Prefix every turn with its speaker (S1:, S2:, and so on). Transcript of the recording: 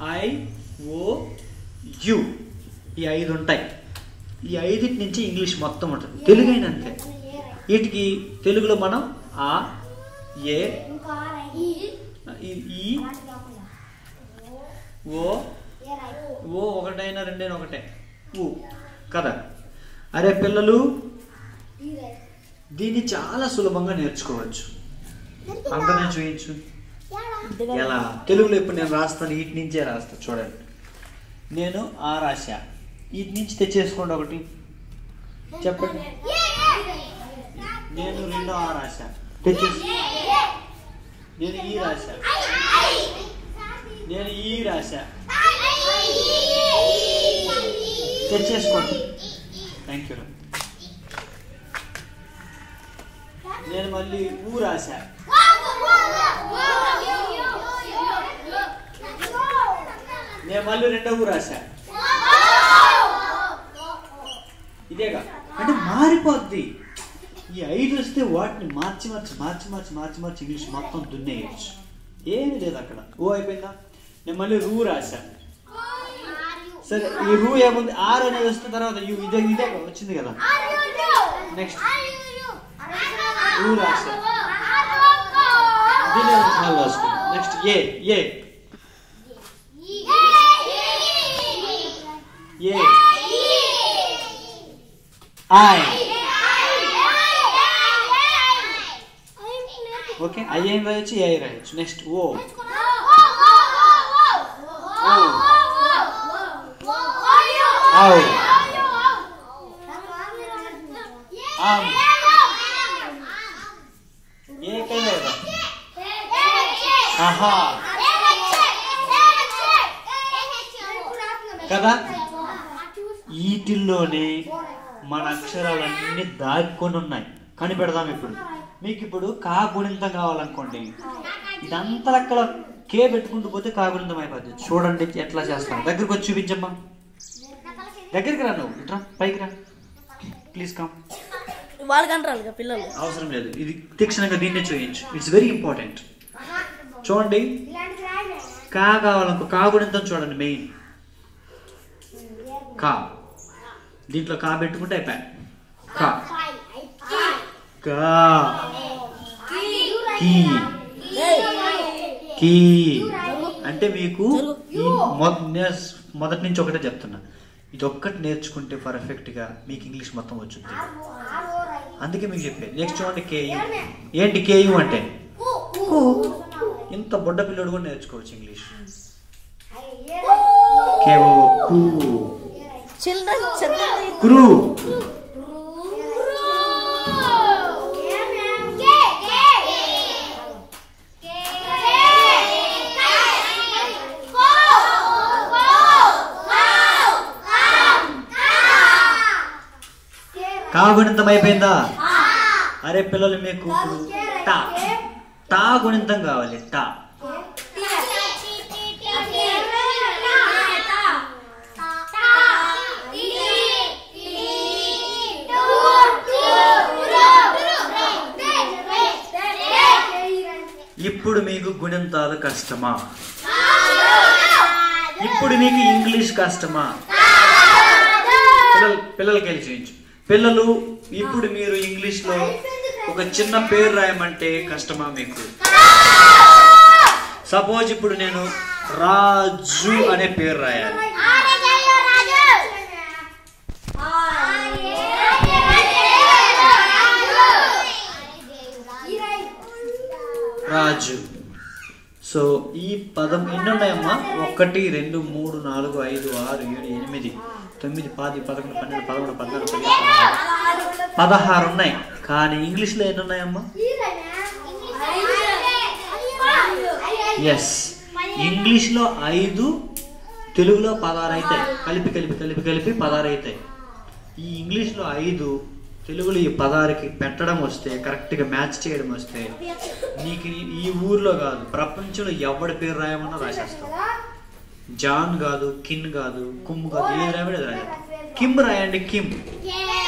S1: I O you ఈ ఐదు ఉంటాయి ఈ ఐదిటి నుంచి ఇంగ్లీష్ మొత్తం ఉంటుంది తెలుగు అయినా అంతే వీటికి తెలుగులో మనం ఆ ఏ ఈ- ఈ ఓ ఓ ఒకటైనా రెండైనా ఒకటే ఊ కదా అరే పిల్లలు దీన్ని చాలా సులభంగా నేర్చుకోవచ్చు అంకనే చూయించు ఎలా తెలుగులో ఇప్పుడు నేను రాస్తాను వీటి నుంచే రాస్తాను చూడండి నేను ఆ రాశా వీటి నుంచి తెచ్చేసుకోండి ఒకటి చెప్పండి నేను రెండో ఆ రాశా తెచ్చేసి నేను ఈ రాశా నేను ఈ రాశా తెచ్చేసుకోండి థ్యాంక్ యూ నేను మళ్ళీ ఊ రాశా నేను మళ్ళీ రెండో ఊ రాశా ఇదేగా అంటే మారిపోద్ది ఈ ఐదు వస్తే వాటిని మార్చి మార్చి మార్చి మార్చి మార్చి మార్చి ఇంగ్లీష్ మొత్తం దున్నేయచ్చు ఏమీ లేదు అక్కడ ఓ అయిపోయిందా నేను మళ్ళీ రూ రాశా సరే ఈ రూ ఏముంది ఆర్ అనేది వస్తే తర్వాత యు ఇదే ఇదే వచ్చింది కదా నెక్స్ట్ రూ రాశా దీని మళ్ళీ రాసుకున్నాం next A A A I okay I ఏం రాయొచ్చు ఏ రాయొచ్చు నెక్స్ట్ ఓ ఔ ఆమ్ ఏ కైనా కదా ఆహా కదా వీటిల్లోనే మన అక్షరాలన్నీ దాక్కొని ఉన్నాయి కనిపెడదాం ఇప్పుడు మీకు ఇప్పుడు కా గుణింతం కావాలనుకోండి ఇదంతా అక్కడ కే పెట్టుకుంటూ పోతే కా గుణింతం అయిపోద్ది చూడండి ఎట్లా చేస్తాను దగ్గరికి వచ్చి చూపించమ్మా దగ్గరికి రా నువ్వు ఇట్రా పైకి రా ప్లీజ్ కమ్
S2: వాళ్ళకి అంటారు ఇక పిల్లలు
S1: అవసరం లేదు ఇది తీక్షణంగా దీన్నే చూపించు ఇట్స్ వెరీ ఇంపార్టెంట్ చూడండి కా కావాలనుకో కా గుణింతం చూడండి మెయిన్ కా దీంట్లో కా పెట్టుకుంటే అయిపోయా కా కా కీ కీ అంటే మీకు ఈ మొ- నే- మొదటి నుంచి ఒకటే చెప్తున్నా ఇది ఒక్కటి నేర్చుకుంటే పర్ఫెక్ట్ గా మీకు ఇంగ్లీష్ మొత్తం వచ్చుద్ది అందుకే మీకు చెప్పేది నెక్స్ట్ చూడండి కేయు ఏంటి కేయు అంటే కు. ఇంత బుడ్డ పిల్లడు కూడా నేర్చుకోవచ్చు ఇంగ్లీష్ కేవో కు
S2: చిల్డ్రన్ చదువు
S1: కురు కాగుణితం అయిపోయిందా అరే పిల్లలు మీకు ఇప్పుడు టా టా గుణితం కావాలి టా ఇప్పుడు మీకు గుణింతాలు కష్టమా ఇప్పుడు మీకు ఇంగ్లీష్ కష్టమా పిల్లలు పిల్లలకి వెళ్ళి చూపించు పిల్లలు ఇప్పుడు మీరు ఇంగ్లీష్ లో ఒక చిన్న పేరు రాయమంటే కష్టమా మీకు సపోజ్ ఇప్పుడు నేను రాజు అనే పేరు రాయాలి రాజు సో ఈ పదం ఎన్ని ఉన్నాయమ్మా ఒకటి రెండు మూడు నాలుగు ఐదు ఆరు ఏడు ఎనిమిది తొమ్మిది పది పదకొండు పన్నెండు పదమూడు పద్నాలుగు పదిహేను పదహారు పదహారు ఉన్నాయి కానీ ఇంగ్లీష్లో ఎన్ని ఉన్నాయమ్మా ఎస్ ఇంగ్లీష్లో ఐదు తెలుగులో పదహారు అవుతాయి కలిపి కలిపి కలిపి కలిపి పదహారు అవుతాయి ఈ ఇంగ్లీష్లో ఐదు తెలుగులో ఈ పదహారుకి పెట్టడం వస్తే కరెక్ట్గా మ్యాచ్ చేయడం వస్తే నీకు ఈ- ఈ ఊర్లో కాదు ప్రపంచంలో ఎవడి పేరు రాయమన్నా రాసేస్తాం జాన్ కాదు కిన్ కాదు కుమ్ కాదు ఏది రాయమని అది రాయాలి కిమ్ రాయండి కిమ్
S3: Yeah.